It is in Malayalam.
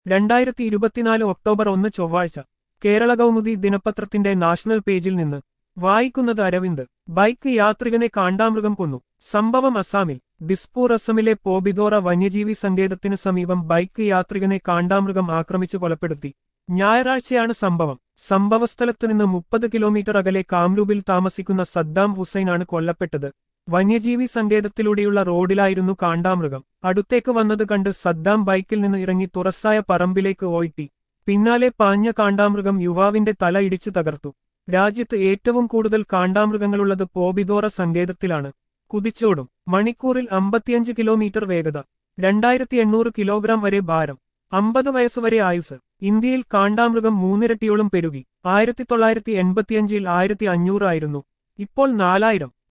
രണ്ടായിരത്തി ഇരുപത്തിനാല് ഒക്ടോബർ ഒന്ന് ചൊവ്വാഴ്ച കേരള കൗമുദി ദിനപത്രത്തിന്റെ നാഷണൽ പേജിൽ നിന്ന് വായിക്കുന്നത് അരവിന്ദ് ബൈക്ക് യാത്രികനെ കാണ്ടാമൃഗം കൊന്നു സംഭവം അസാമിൽ ദിസ്പൂർ അസമിലെ പോബിദോറ വന്യജീവി സങ്കേതത്തിനു സമീപം ബൈക്ക് യാത്രികനെ കാണ്ടാമൃഗം ആക്രമിച്ചു കൊലപ്പെടുത്തി ഞായറാഴ്ചയാണ് സംഭവം സംഭവസ്ഥലത്ത് നിന്ന് മുപ്പത് കിലോമീറ്റർ അകലെ കാംരൂപിൽ താമസിക്കുന്ന സദ്ദാം ഹുസൈനാണ് കൊല്ലപ്പെട്ടത് വന്യജീവി സങ്കേതത്തിലൂടെയുള്ള റോഡിലായിരുന്നു കാണ്ടാമൃഗം അടുത്തേക്ക് വന്നത് കണ്ട് സദ്ദാം ബൈക്കിൽ നിന്ന് ഇറങ്ങി തുറസായ പറമ്പിലേക്ക് ഓയിട്ടി പിന്നാലെ പാഞ്ഞ കാണ്ടാമൃഗം യുവാവിന്റെ തല ഇടിച്ചു തകർത്തു രാജ്യത്ത് ഏറ്റവും കൂടുതൽ കാണ്ടാമൃഗങ്ങളുള്ളത് പോബിദോറ സങ്കേതത്തിലാണ് കുതിച്ചോടും മണിക്കൂറിൽ അമ്പത്തിയഞ്ച് കിലോമീറ്റർ വേഗത രണ്ടായിരത്തി എണ്ണൂറ് കിലോഗ്രാം വരെ ഭാരം അമ്പത് വയസ്സുവരെ ആയുസ് ഇന്ത്യയിൽ കാണ്ടാമൃഗം മൂന്നിരട്ടിയോളം പെരുകി ആയിരത്തി തൊള്ളായിരത്തി എൺപത്തിയഞ്ചിൽ ആയിരത്തി അഞ്ഞൂറായിരുന്നു ഇപ്പോൾ നാലായിരം